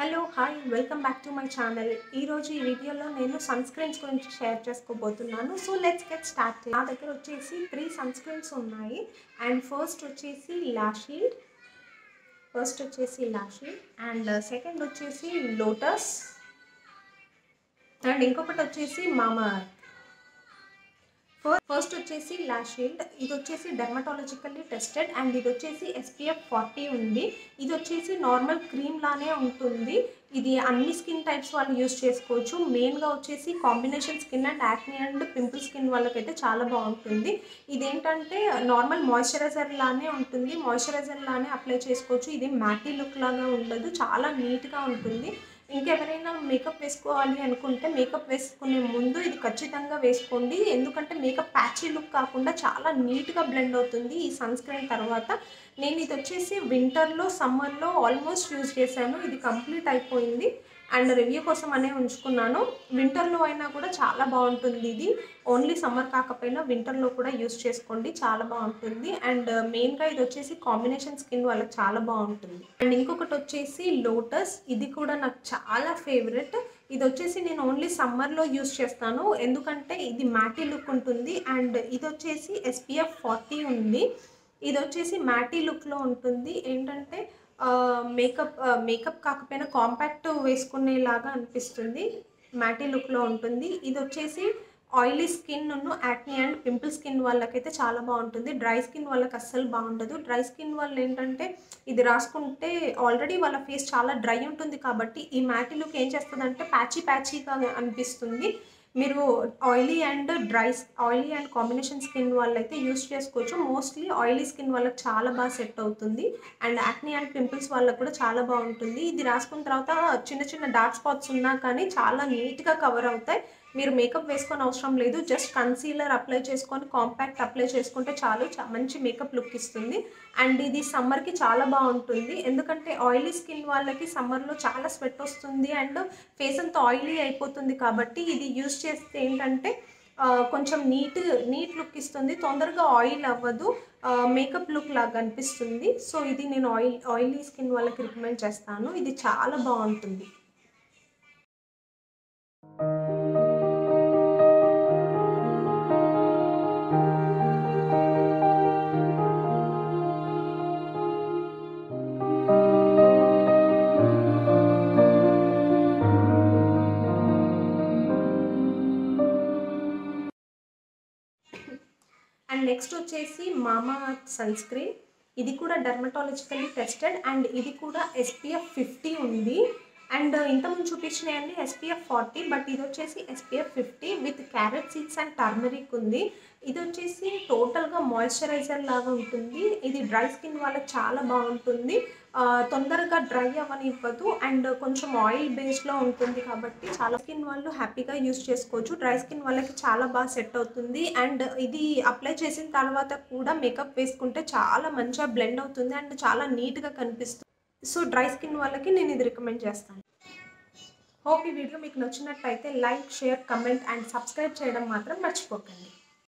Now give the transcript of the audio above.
hello hi welcome back to my channel ఈరోజు ఈ వీడియోలో నేను సన్ స్క్రీన్స్ గురించి షేర్ చేసుకోబోతున్నాను సో లెట్స్ గెట్ స్టార్ట్ నా దగ్గర వచ్చేసి త్రీ సన్ స్క్రీన్స్ ఉన్నాయి అండ్ ఫస్ట్ వచ్చేసి లాషీల్డ్ ఫస్ట్ వచ్చేసి లాషీల్డ్ అండ్ సెకండ్ వచ్చేసి లోటస్ అండ్ ఇంకొకటి వచ్చేసి మామా ఫస్ట్ వచ్చేసి లాషీల్డ్ ఇది వచ్చేసి డెర్మటాలజికల్లీ టెస్టెడ్ అండ్ ఇది వచ్చేసి ఎస్పీఎఫ్ ఫార్టీ ఉంది ఇది వచ్చేసి నార్మల్ క్రీమ్ లానే ఉంటుంది ఇది అన్ని స్కిన్ టైప్స్ వాళ్ళు యూస్ చేసుకోవచ్చు మెయిన్గా వచ్చేసి combination skin and acne and pimple skin వాళ్ళకైతే చాలా బాగుంటుంది ఇదేంటంటే నార్మల్ మాయిశ్చరైజర్ లానే ఉంటుంది మాయిశ్చరైజర్ లానే అప్లై చేసుకోవచ్చు ఇది మ్యాటీ లుక్ లాగా ఉండదు చాలా నీట్గా ఉంటుంది ఇంకెవరైనా మేకప్ వేసుకోవాలి అనుకుంటే మేకప్ వేసుకునే ముందు ఇది ఖచ్చితంగా వేసుకోండి ఎందుకంటే మేకప్ ప్యాచీ లుక్ కాకుండా చాలా నీట్గా బ్లెండ్ అవుతుంది ఈ సన్ స్క్రీన్ తర్వాత నేను ఇది వచ్చేసి వింటర్లో సమ్మర్లో ఆల్మోస్ట్ యూజ్ చేశాను ఇది కంప్లీట్ అయిపోయింది అండ్ రివ్యూ కోసం అనే ఉంచుకున్నాను వింటర్లో అయినా కూడా చాలా బాగుంటుంది ఇది ఓన్లీ సమ్మర్ కాకపోయినా వింటర్లో కూడా యూస్ చేసుకోండి చాలా బాగుంటుంది అండ్ మెయిన్గా ఇది వచ్చేసి కాంబినేషన్ స్కిన్ వాళ్ళకి చాలా బాగుంటుంది అండ్ ఇంకొకటి వచ్చేసి లోటస్ ఇది కూడా నాకు చాలా ఫేవరెట్ ఇది వచ్చేసి నేను ఓన్లీ సమ్మర్లో యూస్ చేస్తాను ఎందుకంటే ఇది మ్యాటీ లుక్ ఉంటుంది అండ్ ఇది వచ్చేసి ఎస్పీఎఫ్ ఫార్టీ ఉంది ఇది వచ్చేసి మ్యాటీ లుక్లో ఉంటుంది ఏంటంటే మేకప్ మేకప్ కాకపోయినా కాంపాక్ట్ వేసుకునేలాగా అనిపిస్తుంది మ్యాటీ లుక్లో ఉంటుంది ఇది వచ్చేసి oily skin acne and pimple skin వాళ్ళకైతే చాలా బాగుంటుంది డ్రై స్కిన్ వాళ్ళకి అస్సలు బాగుండదు డ్రై స్కిన్ వాళ్ళు ఏంటంటే ఇది రాసుకుంటే ఆల్రెడీ వాళ్ళ ఫేస్ చాలా డ్రై ఉంటుంది కాబట్టి ఈ మ్యాటీ లుక్ ఏం చేస్తుందంటే ప్యాచీ ప్యాచీగా అనిపిస్తుంది మీరు oily and dry oily and combination skin వాళ్ళైతే యూస్ చేసుకోవచ్చు మోస్ట్లీ ఆయిలీ స్కిన్ వాళ్ళకి చాలా బాగా సెట్ అవుతుంది అండ్ యాక్ని అండ్ పింపుల్స్ వాళ్ళకి కూడా చాలా బాగుంటుంది ఇది రాసుకున్న తర్వాత చిన్న చిన్న డార్క్ స్పాట్స్ ఉన్నా కానీ చాలా నీట్గా కవర్ అవుతాయి మీరు మేకప్ వేసుకొని అవసరం లేదు జస్ట్ కన్సీలర్ అప్లై చేసుకొని కాంపాక్ట్ అప్లై చేసుకుంటే చాలు మంచి మేకప్ లుక్ ఇస్తుంది అండ్ ఇది సమ్మర్కి చాలా బాగుంటుంది ఎందుకంటే ఆయిలీ స్కిన్ వాళ్ళకి సమ్మర్లో చాలా స్వెట్ వస్తుంది అండ్ ఫేస్ అంతా ఆయిలీ అయిపోతుంది కాబట్టి ఇది యూస్ చేస్తే ఏంటంటే కొంచెం నీట్ నీట్ లుక్ ఇస్తుంది తొందరగా ఆయిల్ అవ్వదు మేకప్ లుక్ లాగా అనిపిస్తుంది సో ఇది నేను ఆయిల్ ఆయిలీ స్కిన్ వాళ్ళకి రికమెండ్ చేస్తాను ఇది చాలా బాగుంటుంది అండ్ నెక్స్ట్ వచ్చేసి మామా సన్ స్క్రీన్ ఇది కూడా డెర్మటాలజికల్లీ టెస్టెడ్ అండ్ ఇది కూడా ఎస్పీఎఫ్ ఫిఫ్టీ ఉంది అండ్ ఇంతకుముందు చూపించినవన్నీ ఎస్పీఎఫ్ ఫార్టీ బట్ ఇది వచ్చేసి SPF fifty with carrot seeds and turmeric ఉంది ఇది వచ్చేసి టోటల్గా మాయిశ్చరైజర్ లాగా ఉంటుంది ఇది డ్రై స్కిన్ వాళ్ళకి చాలా బాగుంటుంది తొందరగా డ్రై అవ్వనివ్వదు అండ్ కొంచెం ఆయిల్ బేస్లో ఉంటుంది కాబట్టి చాలా స్కిన్ వాళ్ళు హ్యాపీగా యూస్ చేసుకోవచ్చు డ్రై స్కిన్ వాళ్ళకి చాలా బాగా సెట్ అవుతుంది అండ్ ఇది అప్లై చేసిన తర్వాత కూడా మేకప్ వేసుకుంటే చాలా మంచిగా బ్లెండ్ అవుతుంది అండ్ చాలా నీట్గా కనిపిస్తుంది సో డ్రై స్కిన్ వాళ్ళకి నేను ఇది రికమెండ్ చేస్తాను హోప్ ఈ వీడియో మీకు నచ్చినట్లయితే like share comment and subscribe చేయడం మాత్రం మర్చిపోకండి